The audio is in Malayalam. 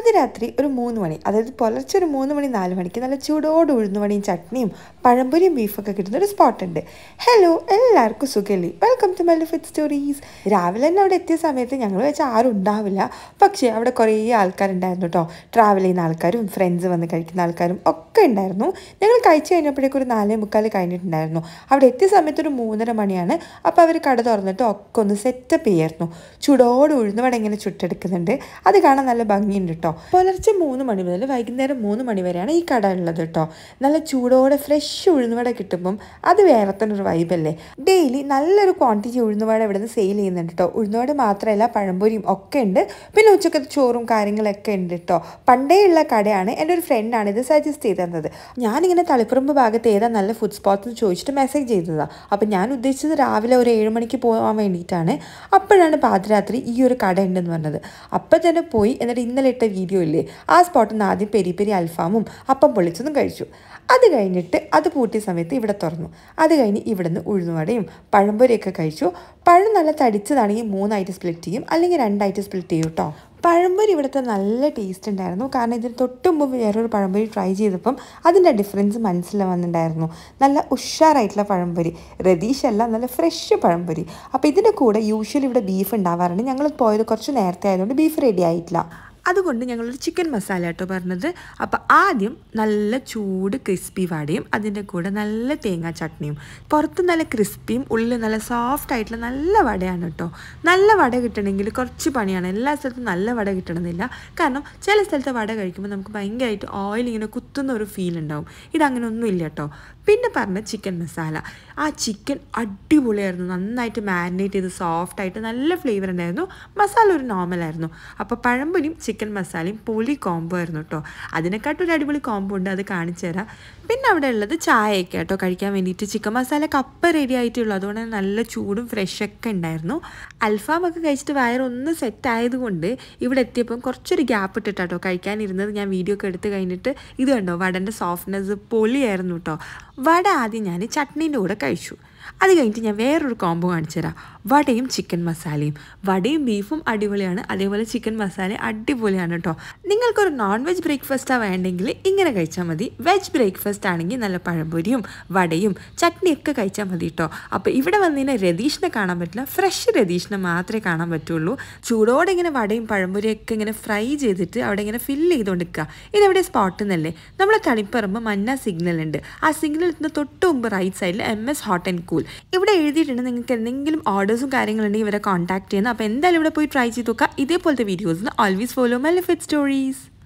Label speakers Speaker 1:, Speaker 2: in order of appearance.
Speaker 1: പാതിരാത്രി ഒരു മൂന്ന് മണി അതായത് പുലർച്ചെ ഒരു മൂന്ന് മണി നാല് മണിക്ക് നല്ല ചൂടോട് ഉഴുന്നുമണിയും ചട്നിയും പഴംപൊരിയും ബീഫൊക്കെ കിട്ടുന്ന ഒരു സ്പോട്ട് ഉണ്ട് ഹലോ എല്ലാവർക്കും സുഖല്ലേ വെൽക്കം ടു മൈ സ്റ്റോറീസ് രാവിലെ തന്നെ അവിടെ എത്തിയ സമയത്ത് ഞങ്ങൾ വെച്ചാൽ ആരും ഉണ്ടാവില്ല പക്ഷേ അവിടെ കുറേ ആൾക്കാരുണ്ടായിരുന്നു കേട്ടോ ട്രാവൽ ചെയ്യുന്ന ആൾക്കാരും ഫ്രണ്ട്സ് വന്ന് കഴിക്കുന്ന ആൾക്കാരും ഒക്കെ ഉണ്ടായിരുന്നു ഞങ്ങൾ കഴിച്ചു കഴിഞ്ഞപ്പോഴേക്കും ഒരു നാലേ മുക്കാൽ കഴിഞ്ഞിട്ടുണ്ടായിരുന്നു അവിടെ എത്തിയ സമയത്ത് ഒരു മൂന്നര മണിയാണ് അപ്പോൾ അവർ കട തുറന്നിട്ട് ഒക്കെ ഒന്ന് സെറ്റപ്പ് ചെയ്യായിരുന്നു ചൂടോട് ഉഴുന്നുവട ഇങ്ങനെ ചുട്ടെടുക്കുന്നുണ്ട് അത് കാണാൻ നല്ല ഭംഗിയുണ്ട് കേട്ടോ പുലർച്ചെ മൂന്ന് മണി മുതൽ വൈകുന്നേരം മൂന്ന് മണി വരെയാണ് ഈ കട ഉള്ളത് കേട്ടോ നല്ല ചൂടോടെ ഫ്രഷ് ഉഴുന്നുവട കിട്ടുമ്പം അത് വേറെ തന്നെ ഒരു വൈബല്ലേ ഡെയിലി നല്ലൊരു ക്വാണ്ടിറ്റി ഉഴുന്നുവട ഇവിടെ നിന്ന് സെയിൽ ചെയ്യുന്നുണ്ട് കേട്ടോ ഉഴുന്നുവട മാത്രമല്ല പഴംപൊരിയും ഒക്കെ ഉണ്ട് പിന്നെ ഉച്ചക്കത്തെ ചോറും കാര്യങ്ങളൊക്കെ ഉണ്ട് കേട്ടോ പണ്ടേ ഉള്ള കടയാണ് എൻ്റെ ഒരു ഫ്രണ്ടാണ് ഇത് സജസ്റ്റ് ചെയ്ത് തന്നത് ഞാനിങ്ങനെ തളിപ്പറമ്പ് ഭാഗത്ത് ഏതാ നല്ല ഫുഡ് സ്പോട്ട് എന്ന് ചോദിച്ചിട്ട് മെസ്സേജ് ചെയ്തതാണ് അപ്പം ഞാൻ ഉദ്ദേശിച്ചത് രാവിലെ ഒരു ഏഴ് മണിക്ക് പോകാൻ വേണ്ടിയിട്ടാണ് അപ്പോഴാണ് പാതിരാത്രി ഈ ഒരു കട ഉണ്ടെന്ന് പറഞ്ഞത് അപ്പം തന്നെ പോയി എന്നിട്ട് ഇന്നലെ ഇട്ട വീഡിയോ ഇല്ലേ ആ സ്പോട്ടിൽ നിന്ന് ആദ്യം പെരി പെരി അൽഫാമും അപ്പം പൊള്ളിച്ചതും കഴിച്ചു അത് കഴിഞ്ഞിട്ട് അത് പൂട്ടിയ സമയത്ത് ഇവിടെ തുറന്നു അത് കഴിഞ്ഞ് ഇവിടുന്ന് ഉഴുന്നുവടയും പഴംപൊരിയൊക്കെ കഴിച്ചു പഴം നല്ല തടിച്ചതാണെങ്കിൽ മൂന്നായിട്ട് സ്പ്ലിറ്റ് ചെയ്യും അല്ലെങ്കിൽ രണ്ടായിട്ട് സ്പ്ലിറ്റ് ചെയ്യും കേട്ടോ പഴംപൊരി ഇവിടുത്തെ നല്ല ടേസ്റ്റ് ഉണ്ടായിരുന്നു കാരണം ഇതിന് തൊട്ട് മുമ്പ് വേറൊരു പഴംപൊരി ട്രൈ ചെയ്തപ്പം അതിൻ്റെ ഡിഫറൻസ് മനസ്സിൽ വന്നിട്ടുണ്ടായിരുന്നു നല്ല ഉഷാറായിട്ടുള്ള പഴംപൊരി രതീഷ് അല്ല നല്ല ഫ്രഷ് പഴംപൊരി അപ്പോൾ ഇതിൻ്റെ കൂടെ യൂഷ്വലി ഇവിടെ ബീഫ് ഉണ്ടാവാറുണ്ട് ഞങ്ങൾ പോയത് കുറച്ച് നേരത്തെ ആയതുകൊണ്ട് ബീഫ് റെഡി ആയിട്ടില്ല അതുകൊണ്ട് ഞങ്ങളൊരു ചിക്കൻ മസാല കേട്ടോ പറഞ്ഞത് അപ്പോൾ ആദ്യം നല്ല ചൂട് ക്രിസ്പി വടയും അതിൻ്റെ കൂടെ നല്ല തേങ്ങാ ചട്നിയും പുറത്ത് നല്ല ക്രിസ്പിയും ഉള്ളിൽ നല്ല സോഫ്റ്റ് ആയിട്ടുള്ള നല്ല വടയാണ് കേട്ടോ നല്ല വട കിട്ടണമെങ്കിൽ കുറച്ച് പണിയാണ് എല്ലാ സ്ഥലത്തും നല്ല വട കിട്ടണമെന്നില്ല കാരണം ചില സ്ഥലത്തെ വട കഴിക്കുമ്പോൾ നമുക്ക് ഭയങ്കരമായിട്ട് ഓയിൽ ഇങ്ങനെ കുത്തുന്ന ഒരു ഫീൽ ഉണ്ടാവും ഇതങ്ങനെ ഒന്നുമില്ല കേട്ടോ പിന്നെ പറഞ്ഞ ചിക്കൻ മസാല ആ ചിക്കൻ അടിപൊളിയായിരുന്നു നന്നായിട്ട് മാരിനേറ്റ് ചെയ്ത് സോഫ്റ്റ് ആയിട്ട് നല്ല ഫ്ലേവർ ഉണ്ടായിരുന്നു മസാല ഒരു നോർമൽ ആയിരുന്നു അപ്പോൾ പഴംപൊരിയും ചിക്കൻ മസാലയും പൊളി കോംബോ ആയിരുന്നു കേട്ടോ അതിനെക്കാട്ടും ഒരു അടിപൊളി കോംബോ ഉണ്ട് അത് കാണിച്ചു തരാം പിന്നെ അവിടെ ഉള്ളത് ചായയൊക്കെ കേട്ടോ കഴിക്കാൻ വേണ്ടിയിട്ട് ചിക്കൻ മസാല കപ്പ റെഡി ആയിട്ടുള്ളൂ അതുകൊണ്ട് നല്ല ചൂടും ഫ്രഷൊക്കെ ഉണ്ടായിരുന്നു അൽഫാമൊക്കെ കഴിച്ചിട്ട് വയറൊന്ന് സെറ്റ് ആയതുകൊണ്ട് ഇവിടെ എത്തിയപ്പം കുറച്ചൊരു ഗ്യാപ്പ് ഇട്ടിട്ടാട്ടോ കഴിക്കാനിരുന്നത് ഞാൻ വീഡിയോ ഒക്കെ എടുത്ത് കഴിഞ്ഞിട്ട് ഇത് കണ്ടോ വടൻ്റെ സോഫ്റ്റ്നെസ് പൊളിയായിരുന്നു കേട്ടോ വട ആദ്യം ഞാൻ ചട്നീൻ്റെ കൂടെ കഴിച്ചു അത് കഴിഞ്ഞിട്ട് ഞാൻ വേറൊരു കോംബോ കാണിച്ചു തരാം വടയും ചിക്കൻ മസാലയും വടയും ബീഫും അടിപൊളിയാണ് അതേപോലെ ചിക്കൻ മസാല അടിപൊളിയാണ് കേട്ടോ നിങ്ങൾക്കൊരു നോൺ വെജ് ബ്രേക്ക്ഫാസ്റ്റാണ് വേണ്ടെങ്കിൽ ഇങ്ങനെ കഴിച്ചാൽ മതി വെജ് ബ്രേക്ക്ഫാസ്റ്റ് ആണെങ്കിൽ നല്ല പഴംപൊരിയും വടയും ചട്നിയൊക്കെ കഴിച്ചാൽ മതി കേട്ടോ അപ്പോൾ ഇവിടെ വന്നതിന് രതീഷിനെ കാണാൻ പറ്റില്ല ഫ്രഷ് രതീഷിനെ മാത്രമേ കാണാൻ പറ്റുള്ളൂ ചൂടോടെ ഇങ്ങനെ വടയും പഴംപൊരിയും ഒക്കെ ഇങ്ങനെ ഫ്രൈ ചെയ്തിട്ട് അവിടെ ഇങ്ങനെ ഫില്ല് ചെയ്തുകൊണ്ടിരിക്കുക ഇതെവിടെ സ്പോട്ട് എന്നല്ലേ നമ്മളെ തളിപ്പറമ്പ് മന്ന സിഗ്നൽ ഉണ്ട് ആ സിഗ്നലിന് തൊട്ട് മുമ്പ് റൈറ്റ് സൈഡിൽ M S hot and cool ഇവിടെ എഴുതിയിട്ടുണ്ട് നിങ്ങൾക്ക് എന്തെങ്കിലും ഓർഡേഴ്സും കാര്യങ്ങളുണ്ടെങ്കിൽ ഇവരെ കോൺടാക്ട് ചെയ്യുന്നത് അപ്പോൾ എന്തായാലും ഇവിടെ പോയി ട്രൈ ചെയ്ത് നോക്കുക ഇതേപോലത്തെ വീഡിയോസിന് always follow my lift stories